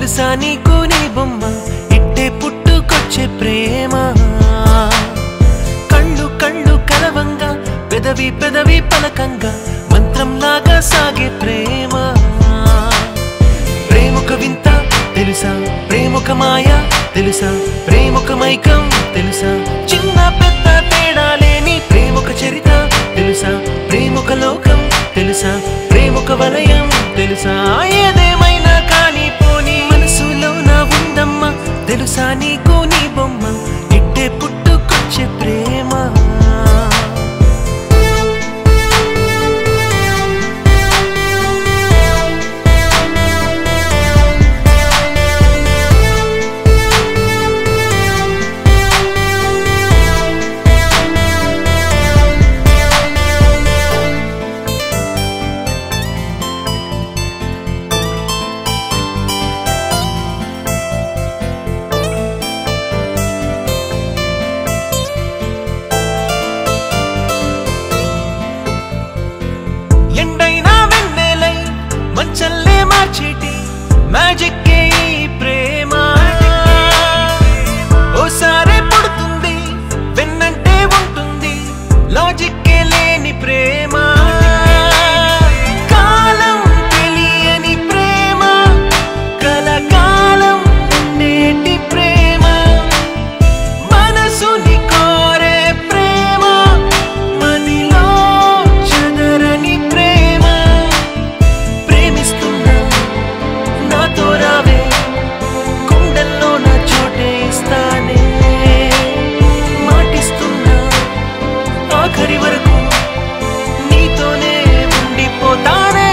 తెలుసా నీకు నీ బొమ్మ ఇట్టే పుట్టుకొచ్చే ప్రేమ కళ్ళు కళ్ళు కలవంగా పెదవి పెదవి పలకంగా మంత్రంలాగా సాగే ప్రేమ ప్రేమొక వింత తెలుసా ప్రేమొక మాయ తెలుసా ప్రేమొక మైకం తెలుసా చిన్న పెద్ద తేడా లేని ప్రేమొక చరిత తెలుసా ప్రేమొక లోకం తెలుసా ప్రేమొక వలయం తెలుసా ఏదేమైనా కానీ పోనీ మనసులో నా ఉందమ్మా తెలుసా నీకు నీ బొమ్మ ఇట్టే పుట్టుకొచ్చే ప్రేమ ఎండైనా వెన్నెలై మంచల్లే మార్చేటి మ్యాజిక్ ఈ ప్రేమ ఓసారే పుడుతుంది వెన్నంటే ఉంటుంది లాజిక్ లేని ప్రేమ కాలం తెలియని ప్రేమ కలకాలం ఉండేటి ప్రేమ మనసుని కోరే ప్రేమ మదిలో చెదరని ప్రేమ ప్రేమిస్తున్నా నాతో రావే గుండెల్లో నా చోటే ఇస్తానే మాటిస్తున్నా ఆఖరి వరకు నీతోనే ఉండిపోతానే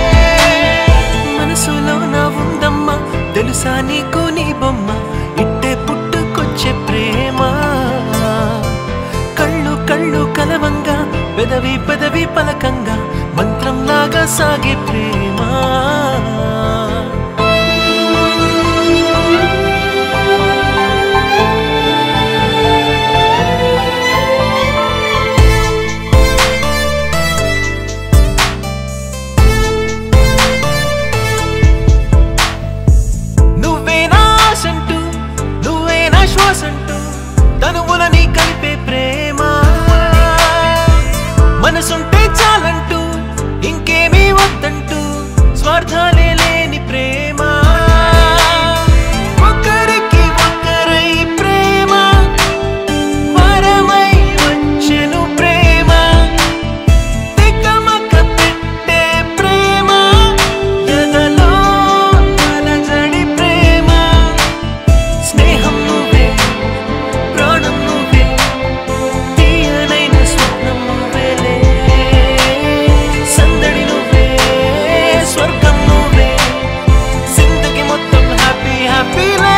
మనసులో నా ఉందమ్మా తెలుసా నీకు నీ బొమ్మ ఇట్టే పుట్టుకొచ్చే ప్రేమ కళ్ళు కళ్ళు కలవంగా పెదవి పెదవి పలకంగా మంత్రంలాగా సాగే ప్రేమ నువ్వే నా ఆశంటూ నువ్వే నా శ్వాసంటూ తనువులని కలిపే ప్రేమ మనసుంటే చాలంటూ ఇంకేమీ వద్దంటూ స్వార్థాలే లేని ప్రేమ ఒకరికి ఒకరై ప్రేమ వరమై వచ్చెను ప్రేమ తికమక పెట్టే ప్రేమ ఎదలో అలజడి ప్రేమ స్నేహం నువ్వే ప్రాణం నువ్వే తీయనైన స్వప్నం నువ్వేలే సందడి నువ్వే స్వర్గం నువ్వే జిందగి మొత్తం హ్యాపీ హ్యాపీలే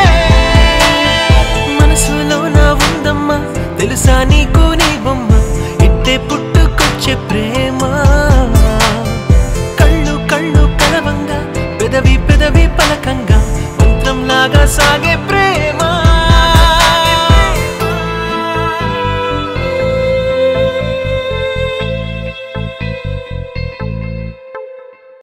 మనసులో నా ఉందమ్మా తెలుసా నీకు నీ బొమ్మ ఇట్టే పుట్టుకొచ్చే ప్రేమ కళ్ళు కళ్ళు కలవంగా పెదవి పెదవి పలకంగా మంత్రంలాగా సాగే